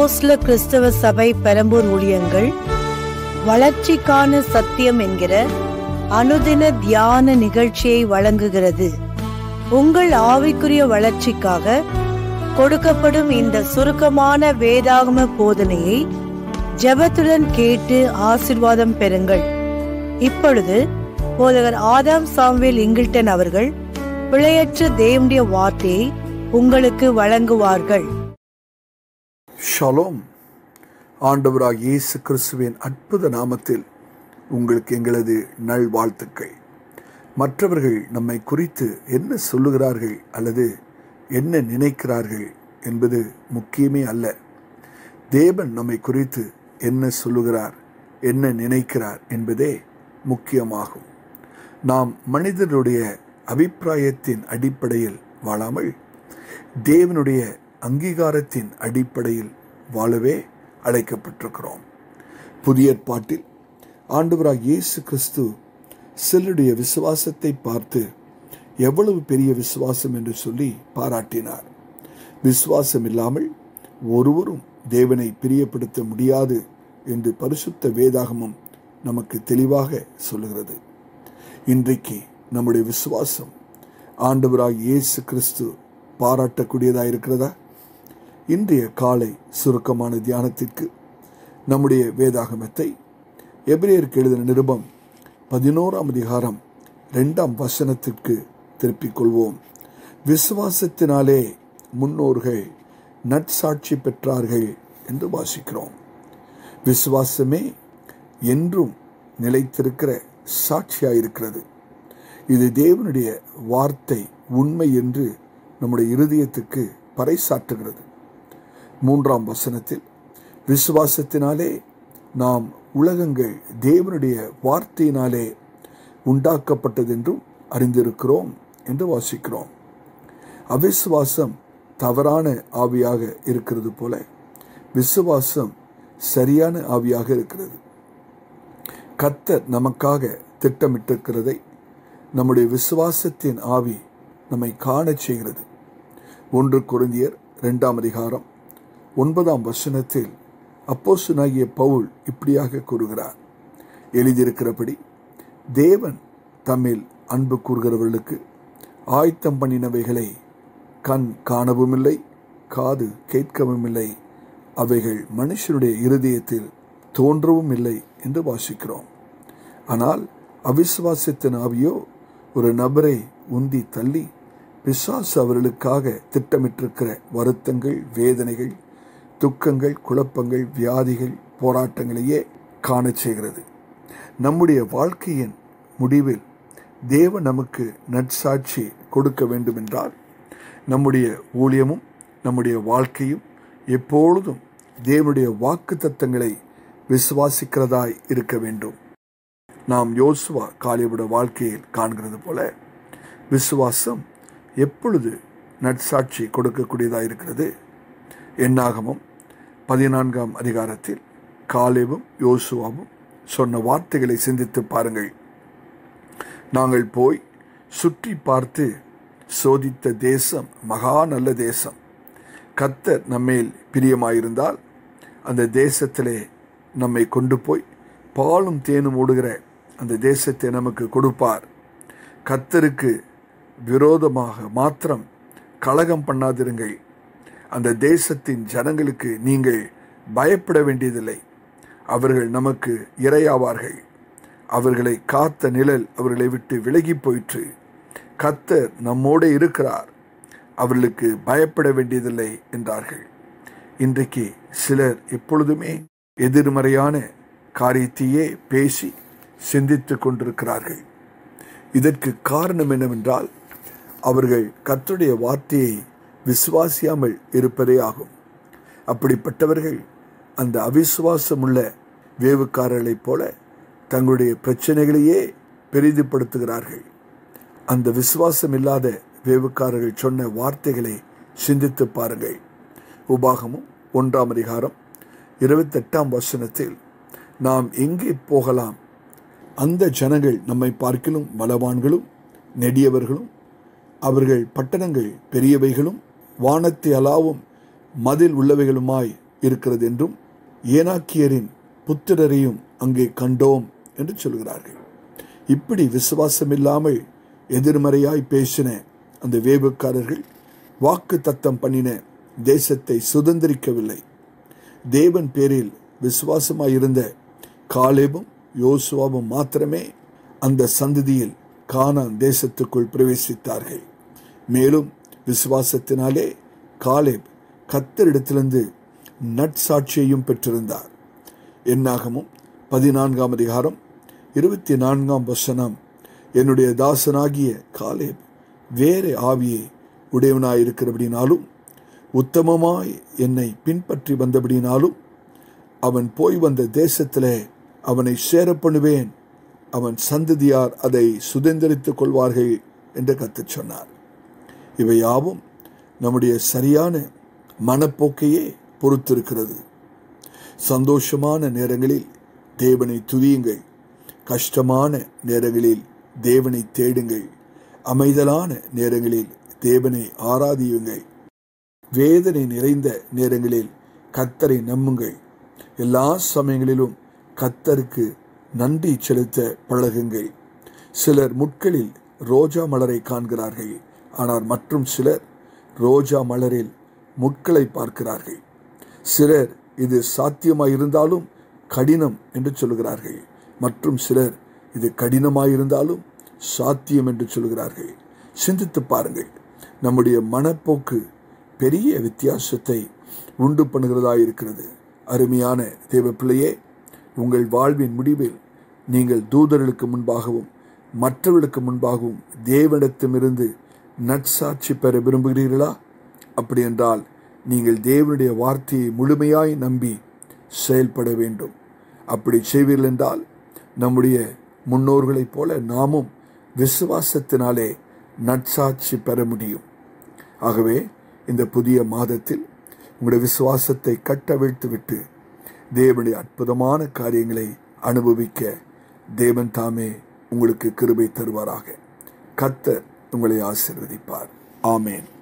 அப்போஸ்ல கிறிஸ்தவ சபை பெரம்பூர் ஊழியங்கள் வளர்ச்சிக்கான சத்தியம் என்கிற அனுதின தியான நிகழ்ச்சியை வழங்குகிறது உங்கள் ஆவிக்குரிய வளர்ச்சிக்காக கொடுக்கப்படும் இந்த சுருக்கமான வேதாகம போதனையை ஜெபத்துடன் கேட்டு ஆசிர்வாதம் பெறுங்கள் இப்பொழுது போதகர் ஆதாம் சாம்வேல் இங்கில்டன் அவர்கள் பிழையற்ற தேவனுடைய வார்த்தையை உங்களுக்கு வழங்குவார்கள் ஷலோம் ஆண்டவராக இயேசு கிறிஸ்துவின் அற்புத நாமத்தில் உங்களுக்கு எங்களது நல்வாழ்த்துக்கள் மற்றவர்கள் நம்மை குறித்து என்ன சொல்லுகிறார்கள் அல்லது என்ன நினைக்கிறார்கள் என்பது முக்கியமே அல்ல தேவன் நம்மை குறித்து என்ன சொல்லுகிறார் என்ன நினைக்கிறார் என்பதே முக்கியமாகும் நாம் மனிதனுடைய அபிப்பிராயத்தின் அடிப்படையில் வாழாமல் தேவனுடைய அங்கீகாரத்தின் அடிப்படையில் வாழவே அழைக்கப்பட்டிருக்கிறோம் புதிய ஏற்பாட்டில் ஆண்டவராக இயேசு கிறிஸ்து சிலருடைய விசுவாசத்தை பார்த்து எவ்வளவு பெரிய விசுவாசம் என்று சொல்லி பாராட்டினார் விசுவாசம் இல்லாமல் ஒருவரும் தேவனை பிரியப்படுத்த முடியாது என்று பரிசுத்த வேதாகமம் நமக்கு தெளிவாக சொல்லுகிறது இன்றைக்கு நம்முடைய விசுவாசம் ஆண்டவராக இயேசு கிறிஸ்து பாராட்டக்கூடியதாக இருக்கிறதா இன்றைய காலை சுருக்கமான தியானத்திற்கு நம்முடைய வேதாகமத்தை எபிரேயருக்கு எழுதின நிருபம் பதினோராம் அதிகாரம் ரெண்டாம் வசனத்திற்கு திருப்பிக் கொள்வோம் விசுவாசத்தினாலே முன்னோர்கள் நற்சாட்சி பெற்றார்கள் என்று வாசிக்கிறோம் விசுவாசமே என்றும் நிலைத்திருக்கிற சாட்சியாயிருக்கிறது இது தேவனுடைய வார்த்தை உண்மை என்று நம்முடைய இருதயத்துக்கு பறைசாற்றுகிறது மூன்றாம் வசனத்தில் விசுவாசத்தினாலே நாம் உலகங்கள் தேவனுடைய வார்த்தையினாலே உண்டாக்கப்பட்டதென்றும் அறிந்திருக்கிறோம் என்று வாசிக்கிறோம் அவிசுவாசம் தவறான ஆவியாக இருக்கிறது போல விசுவாசம் சரியான ஆவியாக இருக்கிறது கத்தர் நமக்காக திட்டமிட்டிருக்கிறதை நம்முடைய விசுவாசத்தின் ஆவி நம்மை காணச் செய்கிறது ஒன்று குருந்தியர் இரண்டாம் அதிகாரம் ஒன்பதாம் வசனத்தில் அப்போசுனாகிய பவுல் இப்படியாக கூறுகிறார் எழுதியிருக்கிறபடி தேவன் தம்மில் அன்பு கூறுகிறவர்களுக்கு ஆயத்தம் பண்ணினவைகளை கண் காணவும் இல்லை காது கேட்கவும் இல்லை அவைகள் மனுஷனுடைய இருதயத்தில் தோன்றவும் இல்லை என்று வாசிக்கிறோம் ஆனால் அவிசுவாசத்தின் ஆவியோ ஒரு நபரை உந்தி தள்ளி பிசாசு அவர்களுக்காக திட்டமிட்டிருக்கிற வருத்தங்கள் வேதனைகள் துக்கங்கள் குழப்பங்கள் வியாதிகள் போராட்டங்களையே காணச் செய்கிறது நம்முடைய வாழ்க்கையின் முடிவில் தேவ நமக்கு நற்சாட்சி கொடுக்க வேண்டுமென்றால் நம்முடைய ஊழியமும் நம்முடைய வாழ்க்கையும் எப்பொழுதும் தேவனுடைய வாக்கு தத்தங்களை விசுவாசிக்கிறதாய் இருக்க வேண்டும் நாம் யோசுவா காலியோட வாழ்க்கையில் காண்கிறது போல விசுவாசம் எப்பொழுது நற்சாட்சி கொடுக்கக்கூடியதாக இருக்கிறது என்னாகமும் பதினான்காம் அதிகாரத்தில் காலேவும் யோசுவாவும் சொன்ன வார்த்தைகளை சிந்தித்து பாருங்கள் நாங்கள் போய் சுற்றி பார்த்து சோதித்த தேசம் மகா நல்ல தேசம் கத்தர் நம்மேல் பிரியமாயிருந்தால் அந்த தேசத்திலே நம்மை கொண்டு போய் பாலும் தேனும் ஓடுகிற அந்த தேசத்தை நமக்கு கொடுப்பார் கத்தருக்கு விரோதமாக மாத்திரம் கலகம் பண்ணாதிருங்கள் அந்த தேசத்தின் ஜனங்களுக்கு நீங்கள் பயப்பட வேண்டியதில்லை அவர்கள் நமக்கு இரையாவார்கள் அவர்களை காத்த நிழல் அவர்களை விட்டு விலகி போயிற்று கத்தர் நம்மோடு இருக்கிறார் அவர்களுக்கு பயப்பட வேண்டியதில்லை என்றார்கள் இன்றைக்கு சிலர் எப்பொழுதுமே எதிர்மறையான காரியத்தையே பேசி சிந்தித்து கொண்டிருக்கிறார்கள் இதற்கு காரணம் என்னவென்றால் அவர்கள் கத்துடைய வார்த்தையை விசுவாசியாமல் இருப்பதே ஆகும் அப்படிப்பட்டவர்கள் அந்த அவிசுவாசமுள்ள வேவுக்காரர்களைப் போல தங்களுடைய பிரச்சனைகளையே பெரிதுபடுத்துகிறார்கள் அந்த விசுவாசம் இல்லாத வேவுக்காரர்கள் சொன்ன வார்த்தைகளை சிந்தித்து பாருங்கள் உபாகமும் ஒன்றாம் அதிகாரம் இருபத்தெட்டாம் வசனத்தில் நாம் எங்கே போகலாம் அந்த ஜனங்கள் நம்மை பார்க்கிலும் பலவான்களும் நெடியவர்களும் அவர்கள் பட்டணங்கள் பெரியவைகளும் வானத்தை அலாவும் மதில் உள்ளவைகளுமாய் இருக்கிறது என்றும் ஏனாக்கியரின் புத்திரரையும் அங்கே கண்டோம் என்று சொல்கிறார்கள் இப்படி விசுவாசம் இல்லாமல் எதிர்மறையாய் பேசின அந்த வேவுக்காரர்கள் வாக்கு தத்தம் பண்ணின தேசத்தை சுதந்திரிக்கவில்லை தேவன் பேரில் விசுவாசமாயிருந்த காலேபும் யோசுவாவும் மாத்திரமே அந்த சந்ததியில் கானான் தேசத்துக்குள் பிரவேசித்தார்கள் மேலும் விசுவாசத்தினாலே காலேப் கத்தரிடத்திலிருந்து நட்சாட்சியையும் பெற்றிருந்தார் என்னாகமும் பதினான்காம் அதிகாரம் இருபத்தி நான்காம் வசனம் என்னுடைய தாசனாகிய காலேப் வேறு ஆவியை உடையவனாயிருக்கிறபடினாலும் உத்தமமாய் என்னை பின்பற்றி வந்தபடினாலும் அவன் போய் வந்த தேசத்திலே அவனை சேர பண்ணுவேன் அவன் சந்ததியார் அதை சுதந்திரித்துக் கொள்வார்கள் என்று கத்துச் சொன்னார் இவை யாவும் நம்முடைய சரியான மனப்போக்கையே பொறுத்திருக்கிறது சந்தோஷமான நேரங்களில் தேவனை துதியுங்கள் கஷ்டமான நேரங்களில் தேவனை தேடுங்கள் அமைதலான நேரங்களில் தேவனை ஆராதியுங்கள் வேதனை நிறைந்த நேரங்களில் கத்தரை நம்புங்கள் எல்லா சமயங்களிலும் கத்தருக்கு நன்றி செலுத்த பழகுங்கள் சிலர் முட்களில் ரோஜா மலரை காண்கிறார்கள் ஆனால் மற்றும் சிலர் ரோஜா மலரில் முட்களை பார்க்கிறார்கள் சிலர் இது சாத்தியமாயிருந்தாலும் கடினம் என்று சொல்கிறார்கள் மற்றும் சிலர் இது கடினமாயிருந்தாலும் சாத்தியம் என்று சொல்கிறார்கள் சிந்தித்து பாருங்கள் நம்முடைய மனப்போக்கு பெரிய வித்தியாசத்தை உண்டு பண்ணுகிறதா இருக்கிறது அருமையான தேவ பிள்ளையே உங்கள் வாழ்வின் முடிவில் நீங்கள் தூதர்களுக்கு முன்பாகவும் மற்றவர்களுக்கு முன்பாகவும் தேவனிடத்திலிருந்து நற்சாட்சி பெற விரும்புகிறீர்களா அப்படி என்றால் நீங்கள் தேவனுடைய வார்த்தையை முழுமையாய் நம்பி செயல்பட வேண்டும் அப்படி செய்வீர்கள் என்றால் நம்முடைய முன்னோர்களைப் போல நாமும் விசுவாசத்தினாலே நற்சாட்சி பெற முடியும் ஆகவே இந்த புதிய மாதத்தில் உங்களுடைய விசுவாசத்தை கட்டவிழ்த்து விட்டு தேவனுடைய அற்புதமான காரியங்களை அனுபவிக்க தேவன் தாமே உங்களுக்கு கிருபை தருவாராக கத்தர் உங்களை ஆசிர்வதிப்பார் ஆமேன்